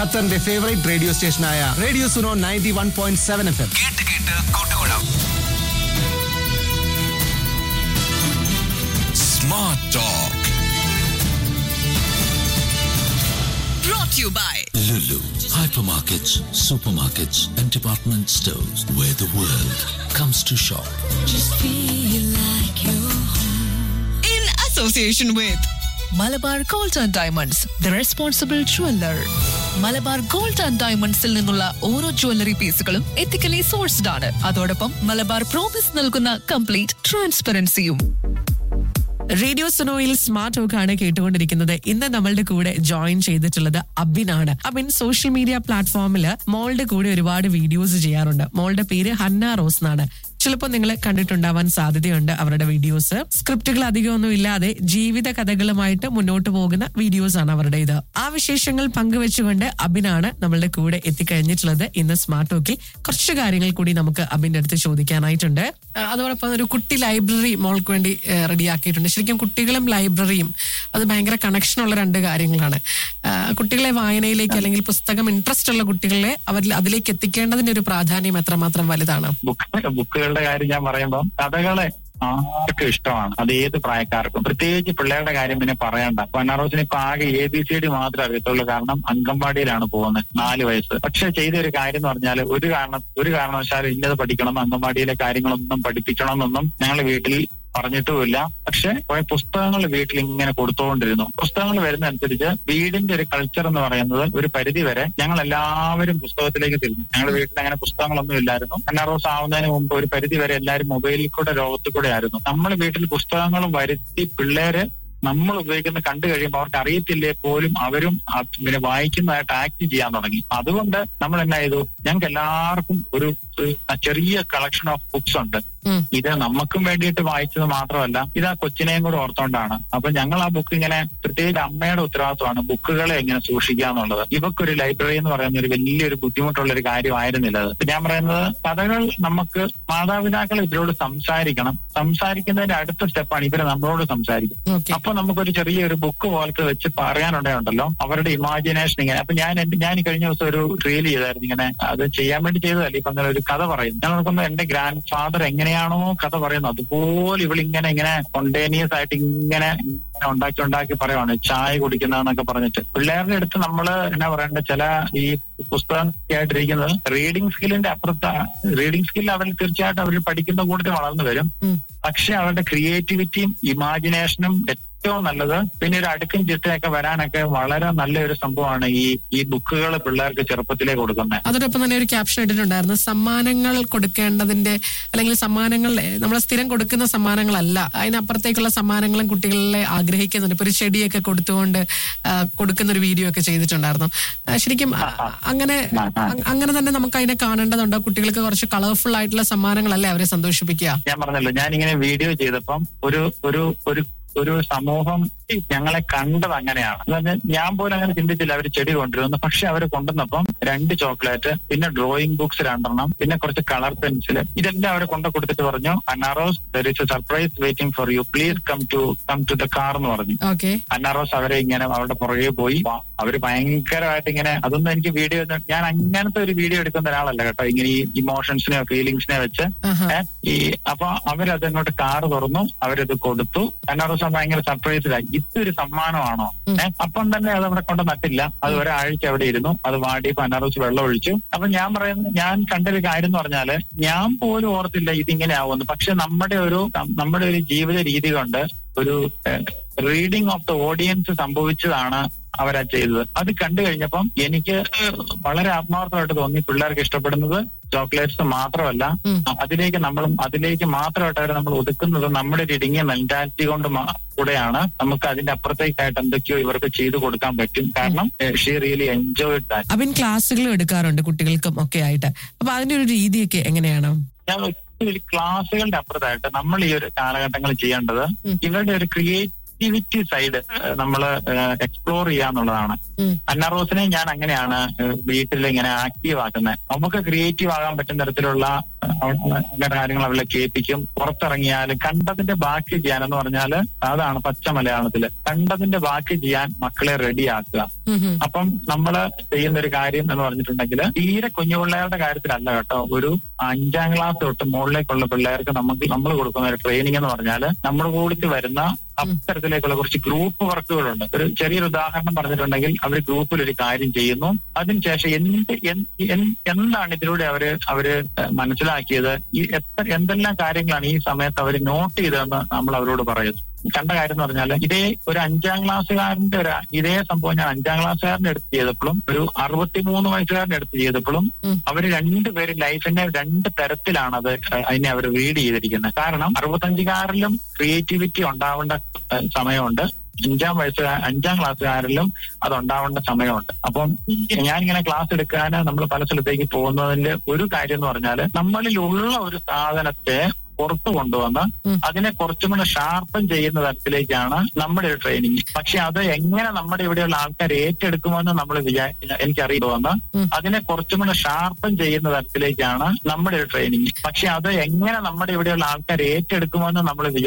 ഖത്തറിന്റെ favourite radio സ്റ്റേഷനായ radio Suno ninety one point seven F M കേട്ട് കേട്ട് കൂട്ടുകൂടാം smart talk brought to you by Lulu, hypermarkets, supermarkets, and department stores where the world comes to shop. in association with Malabar gold and diamonds the responsible jeweller Malabar gold and ഡയമണ്ട്സിൽ നിന്നുള്ള ഓരോ jewellery പീസുകളും ethically sourced ആണ് അതോടൊപ്പം Malabar promise നൽകുന്ന complete ട്രാൻസ്പെറൻസിയും radio സുനോയിൽ smart talk ആണ് കേട്ടുകൊണ്ടിരിക്കുന്നത് ഇന്ന് നമ്മളുടെ കൂടെ ജോയിൻ ചെയ്തിട്ടുള്ളത് അബിനാണ് അബിൻ സോഷ്യൽ മീഡിയ പ്ലാറ്റ്ഫോമിൽ മോളുടെ കൂടെ ഒരുപാട് വീഡിയോസ് ചെയ്യാറുണ്ട് മോളുടെ പേര് ഹന്ന റോസ് എന്നാണ് ചിലപ്പോൾ നിങ്ങൾ കണ്ടിട്ടുണ്ടാവാൻ സാധ്യതയുണ്ട് അവരുടെ വീഡിയോസ് സ്ക്രിപ്റ്റുകൾ അധികമൊന്നും ഇല്ലാതെ ജീവിത കഥകളുമായിട്ട് മുന്നോട്ട് പോകുന്ന വീഡിയോസ് ആണ് അവരുടെ ഇത് ആ വിശേഷങ്ങൾ പങ്കുവെച്ചുകൊണ്ട് അബിനാണ് നമ്മളുടെ കൂടെ എത്തിക്കഴിഞ്ഞിട്ടുള്ളത് ഇന്ന് സ്മാർട്ട് ടോക്കിൽ കുറച്ച് കാര്യങ്ങൾ കൂടി നമുക്ക് അബിന്റെ അടുത്ത് ചോദിക്കാനായിട്ടുണ്ട് ആ, അതോടൊപ്പം ഒരു കുട്ടി ലൈബ്രറി മോൾക്ക് വേണ്ടി റെഡിയാക്കിയിട്ടുണ്ട് ശരിക്കും കുട്ടികളും ലൈബ്രറിയും അത് ഭയങ്കര കണക്ഷനുള്ള രണ്ട് കാര്യങ്ങളാണ് ആ, കുട്ടികളെ വായനയിലേക്ക് അല്ലെങ്കിൽ പുസ്തകം ഇൻട്രസ്റ്റ് ഉള്ള കുട്ടികളെ അവരിൽ അതിലേക്ക് എത്തിക്കേണ്ടതിന്റെ ഒരു പ്രാധാന്യം എത്രമാത്രം വലുതാണ് ബുക്ക് ബുക്കുകളുടെ കാര്യം ഞാൻ പറയുമ്പോൾ കഥകളെ ആർക്കും ഇഷ്ടമാണ് അത് ഏത് പ്രായക്കാർക്കും പ്രത്യേകിച്ച് പിള്ളേരുടെ കാര്യം പിന്നെ പറയണ്ട പൊന്നാറോസിന് ഇപ്പൊ ആകെ എ ബി സി ഡി മാത്രമേ അറിയത്തുള്ളൂ കാരണം അംഗൻവാടിയിലാണ് പോകുന്നത് നാല് വയസ്സ് പക്ഷെ ചെയ്ത ഒരു കാര്യം എന്ന് പറഞ്ഞാൽ ഒരു കാരണം ഒരു കാരണവശാലും ഇന്നത് പഠിക്കണം അംഗൻവാടിയിലെ കാര്യങ്ങളൊന്നും പഠിപ്പിക്കണം എന്നൊന്നും ഞങ്ങൾ വീട്ടിൽ പറഞ്ഞിട്ടുമില്ല പക്ഷെ കുറെ പുസ്തകങ്ങൾ വീട്ടിൽ ഇങ്ങനെ കൊടുത്തുകൊണ്ടിരുന്നു പുസ്തകങ്ങൾ വരുന്നതനുസരിച്ച് വീടിന്റെ ഒരു കൾച്ചർ എന്ന് പറയുന്നത് ഒരു പരിധി വരെ ഞങ്ങൾ എല്ലാവരും പുസ്തകത്തിലേക്ക് തിരിഞ്ഞു ഞങ്ങളുടെ വീട്ടിൽ അങ്ങനെ പുസ്തകങ്ങളൊന്നും ഇല്ലായിരുന്നു അന്നാറോസ് ആവുന്നതിന് മുമ്പ് ഒരു പരിധി വരെ എല്ലാവരും മൊബൈലിൽ കൂടെ ലോകത്തിൽ കൂടെ ആയിരുന്നു നമ്മൾ വീട്ടിൽ പുസ്തകങ്ങളും വരുത്തി പിള്ളേര് നമ്മൾ ഉപയോഗിക്കുന്ന കണ്ടു കഴിയുമ്പോൾ അവർക്ക് അറിയത്തില്ലേ പോലും അവരും ആ പിന്നെ വായിക്കുന്നതായിട്ട് ആക്ട് ചെയ്യാൻ തുടങ്ങി അതുകൊണ്ട് നമ്മൾ എന്നാ ചെയ്തു ഞങ്ങൾക്ക് എല്ലാവർക്കും ഒരു ഒരു ചെറിയ കളക്ഷൻ ഓഫ് ബുക്സ് ഉണ്ട് ഉം. ഇത് നമുക്കും വേണ്ടിയിട്ട് വായിച്ചത് മാത്രമല്ല ഇത് ആ കൊച്ചിനെയും കൂടെ ഓർത്തോണ്ടാണ് അപ്പൊ ഞങ്ങൾ ആ ബുക്ക് ഇങ്ങനെ പ്രത്യേകിച്ച് അമ്മയുടെ ഉത്തരവാദിത്വമാണ് ബുക്കുകളെ എങ്ങനെ സൂക്ഷിക്കുക എന്നുള്ളത് ഇവക്കൊരു ലൈബ്രറി എന്ന് പറയുന്ന ഒരു വലിയൊരു ബുദ്ധിമുട്ടുള്ള ഒരു കാര്യമായിരുന്നില്ല അത് ഇപ്പൊ ഞാൻ പറയുന്നത് കഥകൾ നമുക്ക് മാതാപിതാക്കൾ ഇവരോട് സംസാരിക്കണം സംസാരിക്കുന്നതിന്റെ അടുത്ത സ്റ്റെപ്പാണ് ഇവര് നമ്മളോട് സംസാരിക്കും ഓക്കെ അപ്പൊ നമുക്കൊരു ചെറിയൊരു ബുക്ക് പോലത്തെ വെച്ച് പറയാനുണ്ടായുണ്ടല്ലോ അവരുടെ ഇമാജിനേഷൻ ഇങ്ങനെ അപ്പൊ ഞാൻ എന്റെ ഞാൻ ഈ കഴിഞ്ഞ ദിവസം ഒരു റീൽ ചെയ്തായിരുന്നു ഇങ്ങനെ അത് ചെയ്യാൻ വേണ്ടി ചെയ്തതല്ല ഇപ്പൊ അങ്ങനെ ഒരു കഥ പറയും ഞാൻ നോക്കുമ്പോൾ എന്റെ ഗ്രാൻഡ് ഫാദർ എങ്ങനെയാണോ കഥ പറയുന്നത് അതുപോലെ ഇവളിങ്ങനെ ഇങ്ങനെ സ്പോണ്ടേനിയസ് ആയിട്ട് ഇങ്ങനെ ഇങ്ങനെ ഉണ്ടാക്കി ഉണ്ടാക്കി പറയുവാണ് ചായ കുടിക്കുന്നതെന്നൊക്കെ പറഞ്ഞിട്ട് പിള്ളേരുടെ അടുത്ത് നമ്മള് എന്നാ പറയണ്ട ചില ഈ പുസ്തകം ആയിട്ടിരിക്കുന്നത് റീഡിംഗ് സ്കില്ലിന്റെ അപ്പുറത്ത് റീഡിംഗ് സ്കിൽ അവർ തീർച്ചയായിട്ടും അവർ പഠിക്കുന്ന കൂട്ടത്തിൽ വളർന്നു വരും ഉം. പക്ഷെ അവരുടെ ക്രിയേറ്റിവിറ്റിയും ഇമാജിനേഷനും ഏറ്റവും നല്ലത് പിന്നെ ഒരു അടുക്കും ചിട്ടയൊക്കെ വരാനൊക്കെ വളരെ നല്ലൊരു സംഭവമാണ് ഈ ഈ ബുക്കുകൾ പിള്ളേർക്ക് ചെറുപ്പത്തിലേ കൊടുക്കുന്നത് അതോടൊപ്പം തന്നെ ഒരു ക്യാപ്ഷൻ ഇട്ടിട്ടുണ്ടായിരുന്നു സമ്മാനങ്ങൾ കൊടുക്കേണ്ടതിന്റെ അല്ലെങ്കിൽ സമ്മാനങ്ങൾ നമ്മൾ സ്ഥിരം കൊടുക്കുന്ന സമ്മാനങ്ങളല്ല അതിനപ്പുറത്തേക്കുള്ള സമ്മാനങ്ങളും കുട്ടികളെ ആഗ്രഹിക്കുന്നുണ്ട് ഇപ്പൊ ഒരു ചെടിയൊക്കെ കൊടുത്തുകൊണ്ട് ആ, കൊടുക്കുന്ന ഒരു വീഡിയോ ഒക്കെ ചെയ്തിട്ടുണ്ടായിരുന്നു ആ, ശരിക്കും ആ, അങ്ങനെ അ- അങ്ങനെ തന്നെ നമുക്ക് അതിനെ കാണേണ്ടതുണ്ട് കുട്ടികൾക്ക് കുറച്ച് കളർഫുൾ ആയിട്ടുള്ള സമ്മാനങ്ങളല്ലേ അവരെ സന്തോഷിപ്പിക്കുക ഞാൻ പറഞ്ഞല്ലോ ഞാനിങ്ങനെ വീഡിയോ ചെയ്തപ്പം ഒരു ഒരു ഒരു ഒരു സമൂഹം ഞങ്ങളെ കണ്ടത് അങ്ങനെയാണ് എന്ന് പറഞ്ഞാൽ ഞാൻ പോലും അങ്ങനെ ചിന്തിച്ചില്ല അവർ ചെടി കൊണ്ടുവരുന്നു പക്ഷെ അവർ കൊണ്ടുവന്നപ്പം രണ്ട് ചോക്ലേറ്റ് പിന്നെ ഡ്രോയിങ് ബുക്സ് രണ്ടെണ്ണം പിന്നെ കുറച്ച് കളർ പെൻസിൽ ഇതെല്ലാം അവർ കൊണ്ടു കൊടുത്തിട്ട് പറഞ്ഞു Anna Rose there is a surprise waiting for you please come to come to the car എന്ന് പറഞ്ഞു ഓക്കെ അന്നാറോസ് അവരെ ഇങ്ങനെ അവരുടെ പുറകെ പോയി വ- അവര് ഭയങ്കരമായിട്ട് ഇങ്ങനെ അതൊന്നും എനിക്ക് വീഡിയോ ഞാൻ അങ്ങനത്തെ ഒരു വീഡിയോ എടുക്കുന്ന ഒരാളല്ല കേട്ടോ ഇങ്ങനെ ഈ ഇമോഷൻസിനെ ഫീലിങ്സിനെ വെച്ച് ഏ, ഈ അപ്പൊ അവരത് അങ്ങോട്ട് കാറ് തുറന്നു അവരത് കൊടുത്തു അന്നാറോസ് ഭയങ്കര സർപ്രൈസിലായി ഇതൊരു സമ്മാനമാണോ ഏഹ് അപ്പം തന്നെ അത് അവിടെ കൊണ്ട് നട്ടില്ല അത് ഒരാഴ്ച അവിടെ ഇരുന്നു അത് വാടിയപ്പോ അന്നാറോസ് വെള്ളം ഒഴിച്ചു അപ്പൊ ഞാൻ പറയുന്നത് ഞാൻ കണ്ടൊരു കാര്യം എന്ന് പറഞ്ഞാല് ഞാൻ പോലും ഓർത്തില്ല ഇതിങ്ങനെ ആവുമെന്ന് പക്ഷെ നമ്മുടെ ഒരു നമ്മുടെ ഒരു ജീവിത രീതി കൊണ്ട് ഒരു റീഡിംഗ് ഓഫ് ദ ഓഡിയൻസ് സംഭവിച്ചതാണ് അവരാ ചെയ്തത് അത് കണ്ടു കഴിഞ്ഞപ്പം എനിക്ക് വളരെ ആത്മാർത്ഥമായിട്ട് തോന്നി പിള്ളേർക്ക് ഇഷ്ടപ്പെടുന്നത് ചോക്ലേറ്റ്സ് മാത്രമല്ല ഉം. അതിലേക്ക് നമ്മൾ അതിലേക്ക് മാത്രമായിട്ട് അവരെ നമ്മൾ ഒതുക്കുന്നത് നമ്മുടെ ഒരു ഇടുങ്ങിയ മെന്റാലിറ്റി കൊണ്ട് മാ- കൂടെയാണ് നമുക്ക് അതിന്റെ അപ്പുറത്തേക്കായിട്ട് എന്തൊക്കെയോ ഇവർക്ക് ചെയ്തു കൊടുക്കാൻ പറ്റും കാരണം ഷീ റിയലി എൻജോയ് ദാറ്റ് അവൻ ക്ലാസ്സുകൾ എടുക്കാറുണ്ട് കുട്ടികൾക്കും ഒക്കെ ആയിട്ട് അപ്പൊ അതിന്റെ ഒരു രീതിയൊക്കെ എങ്ങനെയാണ് ഞാൻ ഒത്തിരി ക്ലാസ്സുകളുടെ അപ്പുറത്തായിട്ട് നമ്മൾ ഈ ഒരു കാലഘട്ടങ്ങളിൽ ചെയ്യേണ്ടത് ഉം. ഇവരുടെ ഒരു ക്രിയേറ്റ് ക്രിയേറ്റിവിറ്റി സൈഡ് നമ്മൾ എക്സ്പ്ലോർ ചെയ്യാന്നുള്ളതാണ് ഉം. അന്ന റോസിനെ ഞാൻ അങ്ങനെയാണ് ഏഹ്, വീട്ടിൽ ഇങ്ങനെ ആക്റ്റീവ് ആക്കുന്നത് നമുക്ക് ക്രിയേറ്റീവ് ആകാൻ പറ്റുന്ന തരത്തിലുള്ള ഏഹ്, അങ്ങനെ കാര്യങ്ങൾ അവളെ കേൾപ്പിക്കും പുറത്തിറങ്ങിയാൽ കണ്ടതിന്റെ ബാക്കി ചെയ്യാനെന്ന് പറഞ്ഞാൽ അതാണ് പച്ച മലയാളത്തില് കണ്ടതിന്റെ ബാക്കി ചെയ്യാൻ മക്കളെ റെഡിയാക്കുക ഉം ഉം. അപ്പം നമ്മൾ ചെയ്യുന്ന ഒരു കാര്യം എന്ന് പറഞ്ഞിട്ടുണ്ടെങ്കിൽ തീരെ കുഞ്ഞു പിള്ളേരുടെ കാര്യത്തിലല്ല കേട്ടോ ഒരു അഞ്ചാം ക്ലാസ് തൊട്ട് മുകളിലേക്കുള്ള പിള്ളേർക്ക് നമുക്ക് നമ്മൾ കൊടുക്കുന്ന ഒരു ട്രെയിനിങ് എന്ന് പറഞ്ഞാൽ നമ്മുടെ കൂടിച്ച് വരുന്ന അത്തരത്തിലേക്കുള്ള കുറച്ച് ഗ്രൂപ്പ് വർക്കുകളുണ്ട് ഒരു ചെറിയൊരു ഉദാഹരണം പറഞ്ഞിട്ടുണ്ടെങ്കിൽ അവർ ഗ്രൂപ്പിൽ ഒരു കാര്യം ചെയ്യുന്നു അതിനുശേഷം എന്ത് എന്ത് എന്ത് എന്താണ് ഇതിലൂടെ അവര് അവര് ഏഹ് മനസ്സിലാക്കിയത് ഈ എത്ര എന്തെല്ലാം കാര്യങ്ങളാണ് ഈ സമയത്ത് അവർ നോട്ട് ചെയ്തതെന്ന് നമ്മൾ അവരോട് പറയുന്നു കണ്ട കാര്യം എന്ന് പറഞ്ഞാൽ ഇതേ ഒരു അഞ്ചാം ക്ലാസ്സുകാരന്റെ ഒരു ഇതേ സംഭവം ഞാൻ അഞ്ചാം ക്ലാസ്സുകാരന്റെ അടുത്ത് ചെയ്തപ്പോഴും ഒരു അറുപത്തിമൂന്ന് വയസ്സുകാരന്റെ അടുത്ത് ചെയ്തപ്പോഴും ഉം. അവർ രണ്ടുപേരും ലൈഫിനെ രണ്ട് തരത്തിലാണ് അത് അതിനെ അവർ റീഡ് ചെയ്തിരിക്കുന്നത് കാരണം അറുപത്തഞ്ചുകാരിലും ക്രിയേറ്റിവിറ്റി ഉണ്ടാവേണ്ട ഏഹ്, സമയമുണ്ട് അഞ്ചാം വയസ്സ് അഞ്ചാം ക്ലാസ്സുകാരിലും അത് ഉണ്ടാവേണ്ട സമയമുണ്ട് അപ്പം ഞാനിങ്ങനെ ക്ലാസ് എടുക്കാൻ നമ്മൾ പല സ്ഥലത്തേക്ക് പോകുന്നതിന്റെ ഒരു കാര്യം എന്ന് പറഞ്ഞാൽ നമ്മളിലുള്ള ഒരു സാധനത്തെ പുറത്തു കൊണ്ടുവന്ന് ഉം. അതിനെ കുറച്ചും കൂടെ ഷാർപ്പൻ ചെയ്യുന്ന തരത്തിലേക്കാണ് നമ്മുടെ ഒരു ട്രെയിനിങ് പക്ഷെ അത് എങ്ങനെ നമ്മുടെ ഇവിടെയുള്ള ആൾക്കാർ ഏറ്റെടുക്കുമെന്ന് നമ്മൾ വിചാ എനിക്കറിയുമെന്ന് ഉം. അതിനെ കുറച്ചും കൂടെ ഷാർപ്പൻ ചെയ്യുന്ന തരത്തിലേക്കാണ് നമ്മുടെ ഒരു ട്രെയിനിങ് പക്ഷെ അത് എങ്ങനെ നമ്മുടെ ഇവിടെയുള്ള ആൾക്കാർ ഏറ്റെടുക്കുമെന്ന് നമ്മൾ വിചാ